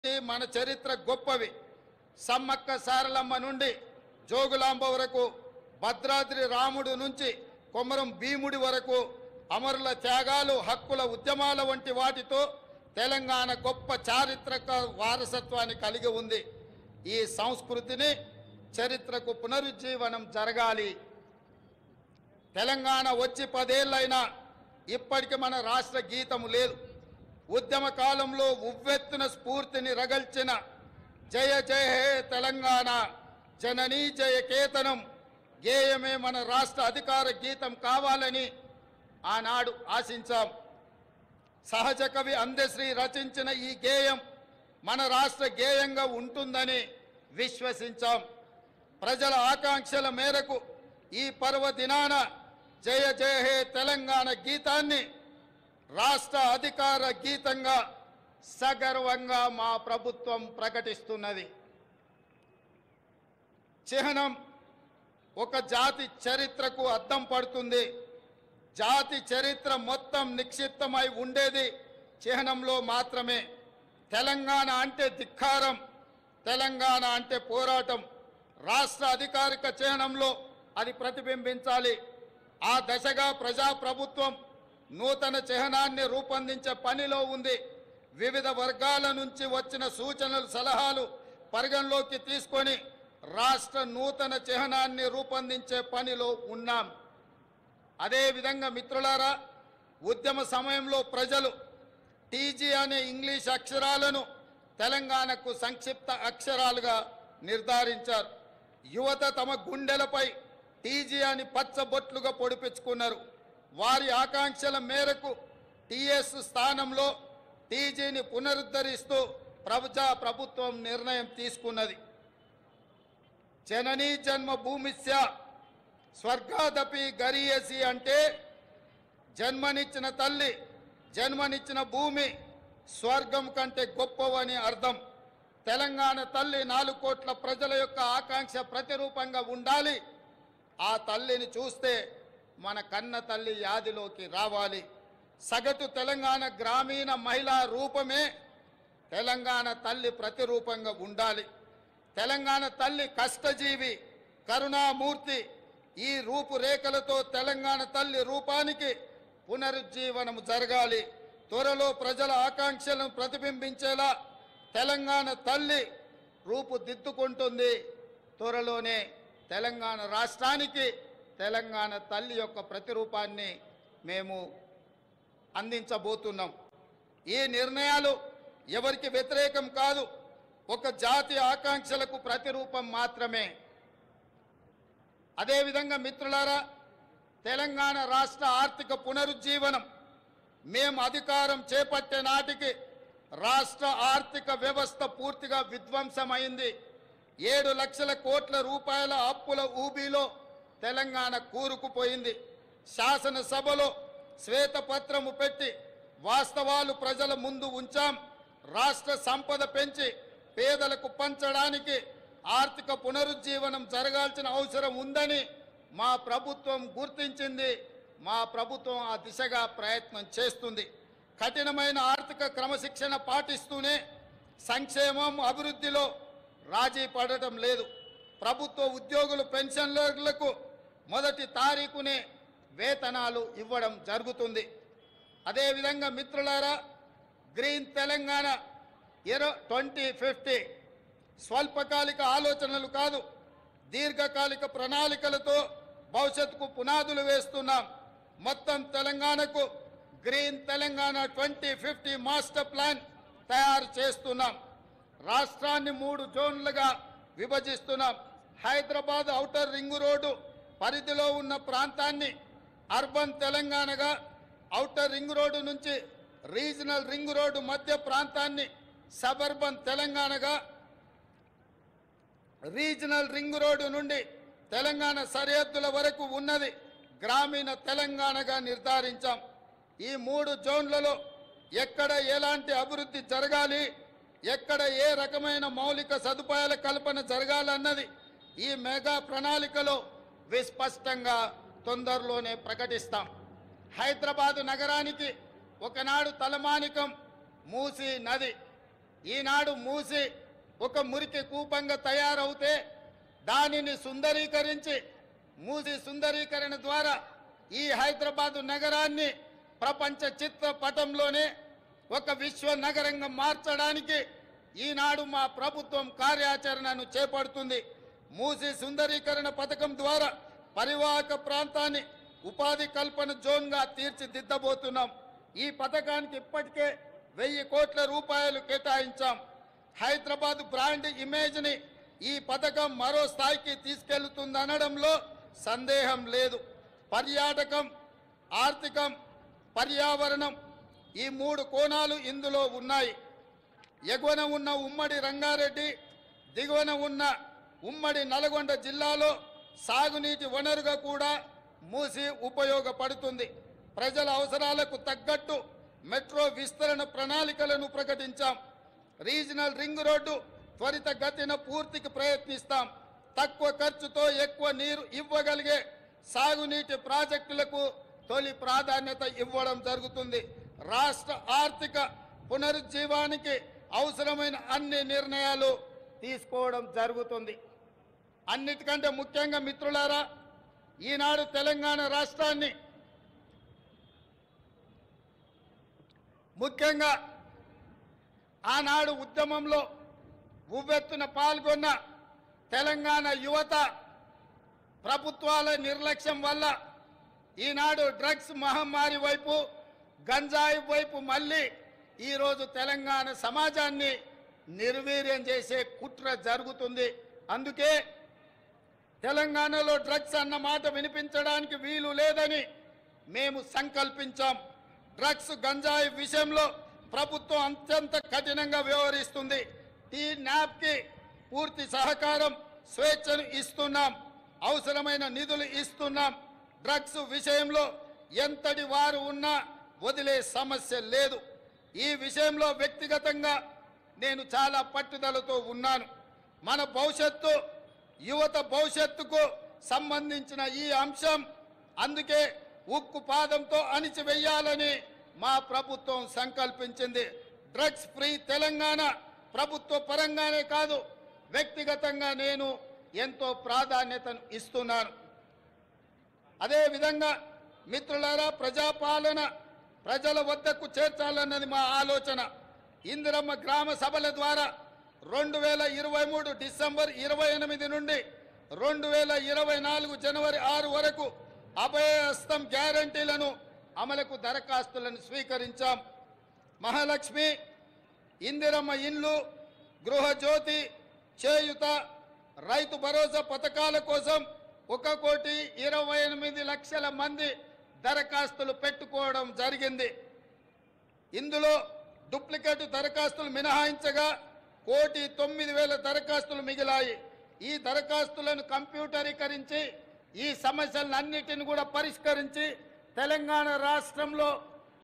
మన చరిత్ర గొప్పవి సమ్మక్క సారలమ్మ నుండి జోగులాంబ వరకు భద్రాద్రి రాముడు నుంచి కొమరం భీముడి వరకు అమరుల త్యాగాలు హక్కుల ఉద్యమాల వంటి వాటితో తెలంగాణ గొప్ప చారిత్రక వారసత్వాన్ని కలిగి ఉంది ఈ సంస్కృతిని చరిత్రకు పునరుజ్జీవనం జరగాలి తెలంగాణ వచ్చి పదేళ్ళైనా ఇప్పటికి మన రాష్ట్ర గీతము లేదు ఉద్యమ కాలంలో ఉవ్వెత్తున స్ఫూర్తిని రగల్చిన జయ జయ హే తెలంగాణ జననీ జయ కేతనం గేయమే మన రాష్ట్ర అధికార గీతం కావాలని ఆనాడు ఆశించాం సహజ కవి అందశ్రీ రచించిన ఈ గేయం మన రాష్ట్ర గేయంగా ఉంటుందని విశ్వసించాం ప్రజల ఆకాంక్షల మేరకు ఈ పర్వదినాన జయ జయ హే తెలంగాణ గీతాన్ని రాష్ట్ర అధికార గీతంగా సగర్వంగా మా ప్రభుత్వం ప్రకటిస్తున్నది చిహ్నం ఒక జాతి చరిత్రకు అద్దం పడుతుంది జాతి చరిత్ర మొత్తం నిక్షిప్తమై ఉండేది చిహ్నంలో మాత్రమే తెలంగాణ అంటే ధిక్కారం తెలంగాణ అంటే పోరాటం రాష్ట్ర అధికారిక చిహ్నంలో అది ప్రతిబింబించాలి ఆ దశగా ప్రజాప్రభుత్వం నూతన చిహ్నాన్ని రూపొందించే పనిలో ఉంది వివిధ వర్గాల నుంచి వచ్చిన సూచనలు సలహాలు పరిగణలోకి తీసుకొని రాష్ట్ర నూతన చిహ్నాన్ని రూపొందించే పనిలో ఉన్నాం అదేవిధంగా మిత్రులారా ఉద్యమ సమయంలో ప్రజలు టీజీ అనే ఇంగ్లీష్ అక్షరాలను తెలంగాణకు సంక్షిప్త అక్షరాలుగా నిర్ధారించారు యువత తమ గుండెలపై టీజీ అని పచ్చబొట్లుగా పొడిపించుకున్నారు వారి ఆకాంక్షల మేరకు టీఎస్ స్థానంలో టీజీని పునరుద్ధరిస్తూ ప్రజా ప్రభుత్వం నిర్ణయం తీసుకున్నది జననీ జన్మ భూమిస్య స్వర్గాదపి గరీయసి అంటే జన్మనిచ్చిన తల్లి జన్మనిచ్చిన భూమి స్వర్గం కంటే గొప్పవని అర్థం తెలంగాణ తల్లి నాలుగు కోట్ల ప్రజల యొక్క ఆకాంక్ష ప్రతిరూపంగా ఉండాలి ఆ తల్లిని చూస్తే మన కన్న తల్లి యాదిలోకి రావాలి సగటు తెలంగాణ గ్రామీణ మహిళా రూపమే తెలంగాణ తల్లి ప్రతిరూపంగా ఉండాలి తెలంగాణ తల్లి కష్టజీవి కరుణామూర్తి ఈ రూపురేఖలతో తెలంగాణ తల్లి రూపానికి పునరుజ్జీవనం జరగాలి త్వరలో ప్రజల ఆకాంక్షలను ప్రతిబింబించేలా తెలంగాణ తల్లి రూపుదిద్దుకుంటుంది త్వరలోనే తెలంగాణ రాష్ట్రానికి తెలంగాణ తల్లి యొక్క ప్రతిరూపాన్ని మేము అందించబోతున్నాం ఈ నిర్ణయాలు ఎవరికి వ్యతిరేకం కాదు ఒక జాతి ఆకాంక్షలకు ప్రతిరూపం మాత్రమే అదేవిధంగా మిత్రులారా తెలంగాణ రాష్ట్ర ఆర్థిక పునరుజ్జీవనం మేము అధికారం చేపట్టే నాటికి రాష్ట్ర ఆర్థిక వ్యవస్థ పూర్తిగా విధ్వంసమైంది ఏడు లక్షల కోట్ల రూపాయల అప్పుల ఊబీలో తెలంగాణ కూరుకుపోయింది శాసనసభలో శ్వేతపత్రము పెట్టి వాస్తవాలు ప్రజల ముందు ఉంచాం రాష్ట్ర సంపద పెంచి పేదలకు పంచడానికి ఆర్థిక పునరుజ్జీవనం జరగాల్సిన అవసరం ఉందని మా ప్రభుత్వం గుర్తించింది మా ప్రభుత్వం ఆ దిశగా ప్రయత్నం చేస్తుంది కఠినమైన ఆర్థిక క్రమశిక్షణ పాటిస్తూనే సంక్షేమం అభివృద్ధిలో రాజీ పడటం లేదు ప్రభుత్వ ఉద్యోగులు పెన్షన్లకు మొదటి తారీఖునే వేతనాలు ఇవ్వడం జరుగుతుంది అదేవిధంగా మిత్రులారా గ్రీన్ తెలంగాణ ఇరో ట్వంటీ ఫిఫ్టీ స్వల్పకాలిక ఆలోచనలు కాదు దీర్ఘకాలిక ప్రణాళికలతో భవిష్యత్తుకు పునాదులు వేస్తున్నాం మొత్తం తెలంగాణకు green Telangana twenty fifty master plan తయారు చేస్తున్నాం రాష్ట్రాన్ని మూడు జోన్లుగా విభజిస్తున్నాం హైదరాబాద్ ఔటర్ రింగు రోడ్డు పరిధిలో ఉన్న ప్రాంతాన్ని అర్బన్ తెలంగాణగా ఔటర్ రింగ్ రోడ్డు నుంచి రీజనల్ రింగ్ రోడ్డు మధ్య ప్రాంతాన్ని సబర్బన్ తెలంగాణగా రీజనల్ రింగ్ రోడ్డు నుండి తెలంగాణ సరిహద్దుల వరకు ఉన్నది గ్రామీణ తెలంగాణగా నిర్ధారించాం ఈ మూడు జోన్లలో ఎక్కడ ఎలాంటి అభివృద్ధి జరగాలి ఎక్కడ ఏ రకమైన మౌలిక సదుపాయాల కల్పన జరగాలన్నది ఈ మెగా ప్రణాళికలో విస్పష్టంగా తొందరలోనే ప్రకటిస్తాం హైదరాబాదు నగరానికి ఒకనాడు తలమానికం మూసి నది ఈనాడు మూసి ఒక మురికి కూపంగా తయారవుతే దానిని సుందరీకరించి మూసి సుందరీకరణ ద్వారా ఈ హైదరాబాదు నగరాన్ని ప్రపంచ చిత్రపటంలోనే ఒక విశ్వ నగరంగా మార్చడానికి ఈనాడు మా ప్రభుత్వం కార్యాచరణను చేపడుతుంది మూసి సుందరీకరణ పథకం ద్వారా పరివాహక ప్రాంతాన్ని ఉపాధి కల్పన జోన్గా తీర్చిదిద్దబోతున్నాం ఈ పథకానికి ఇప్పటికే వెయ్యి కోట్ల రూపాయలు కేటాయించాం హైదరాబాద్ బ్రాండ్ ఇమేజ్ని ఈ పథకం మరో స్థాయికి తీసుకెళ్తుందనడంలో సందేహం లేదు పర్యాటకం ఆర్థికం పర్యావరణం ఈ మూడు కోణాలు ఇందులో ఉన్నాయి ఎగువన ఉన్న ఉమ్మడి రంగారెడ్డి దిగువన ఉన్న ఉమ్మడి నల్గొండ జిల్లాలో సాగునీటి వనరుగా కూడా మూసి ఉపయోగపడుతుంది ప్రజల అవసరాలకు తగ్గట్టు మెట్రో విస్తరణ ప్రణాళికలను ప్రకటించాం రీజనల్ రింగ్ రోడ్డు త్వరితగతిన పూర్తికి ప్రయత్నిస్తాం తక్కువ ఖర్చుతో ఎక్కువ నీరు ఇవ్వగలిగే సాగునీటి ప్రాజెక్టులకు తొలి ప్రాధాన్యత ఇవ్వడం జరుగుతుంది రాష్ట్ర ఆర్థిక పునరుజ్జీవానికి అవసరమైన అన్ని నిర్ణయాలు తీసుకోవడం జరుగుతుంది అన్నిటికంటే ముఖ్యంగా మిత్రులారా ఈనాడు తెలంగాణ రాష్ట్రాన్ని ముఖ్యంగా ఆనాడు ఉద్యమంలో ఉవ్వెత్తున పాల్గొన్న తెలంగాణ యువత ప్రభుత్వాల నిర్లక్ష్యం వల్ల ఈనాడు డ్రగ్స్ మహమ్మారి వైపు గంజాయి వైపు మళ్ళీ ఈరోజు తెలంగాణ సమాజాన్ని నిర్వీర్యం చేసే కుట్ర జరుగుతుంది అందుకే తెలంగాణలో డ్రగ్స్ అన్న మాట వినిపించడానికి వీలు లేదని మేము సంకల్పించాం డ్రగ్స్ గంజాయి విషయంలో ప్రభుత్వం అత్యంత కఠినంగా వ్యవహరిస్తుంది టీ న్యాప్కి పూర్తి సహకారం స్వేచ్ఛను ఇస్తున్నాం అవసరమైన నిధులు ఇస్తున్నాం డ్రగ్స్ విషయంలో ఎంతటి వారు ఉన్నా వదిలే సమస్య లేదు ఈ విషయంలో వ్యక్తిగతంగా నేను చాలా పట్టుదలతో ఉన్నాను మన భవిష్యత్తు యువత భవిష్యత్తుకు సంబంధించిన ఈ అంశం అందుకే ఉక్కు పాదంతో అణిచివేయాలని మా ప్రభుత్వం సంకల్పించింది డ్రగ్స్ ఫ్రీ తెలంగాణ ప్రభుత్వ పరంగానే కాదు వ్యక్తిగతంగా నేను ఎంతో ప్రాధాన్యతను ఇస్తున్నాను అదేవిధంగా మిత్రులారా ప్రజాపాలన ప్రజల వద్దకు చేర్చాలన్నది మా ఆలోచన ఇందిరమ్మ గ్రామ సభల ద్వారా రెండు వేల ఇరవై మూడు డిసెంబర్ ఇరవై ఎనిమిది నుండి రెండు వేల ఇరవై నాలుగు జనవరి ఆరు వరకు అభయహస్తం గ్యారంటీలను అమలుకు దరఖాస్తులను స్వీకరించాం మహాలక్ష్మి ఇందిరమ్మ ఇండ్లు గృహజ్యోతి చేయుత రైతు భరోసా పథకాల కోసం ఒక కోటి ఇరవై ఎనిమిది లక్షల మంది దరఖాస్తులు పెట్టుకోవడం జరిగింది ఇందులో డూప్లికేట్ దరఖాస్తులు మినహాయించగా కోటి తొమ్మిది వేల దరఖాస్తులు మిగిలాయి ఈ దరఖాస్తులను కంప్యూటరీకరించి ఈ సమస్యలన్నిటిని కూడా పరిష్కరించి తెలంగాణ రాష్ట్రంలో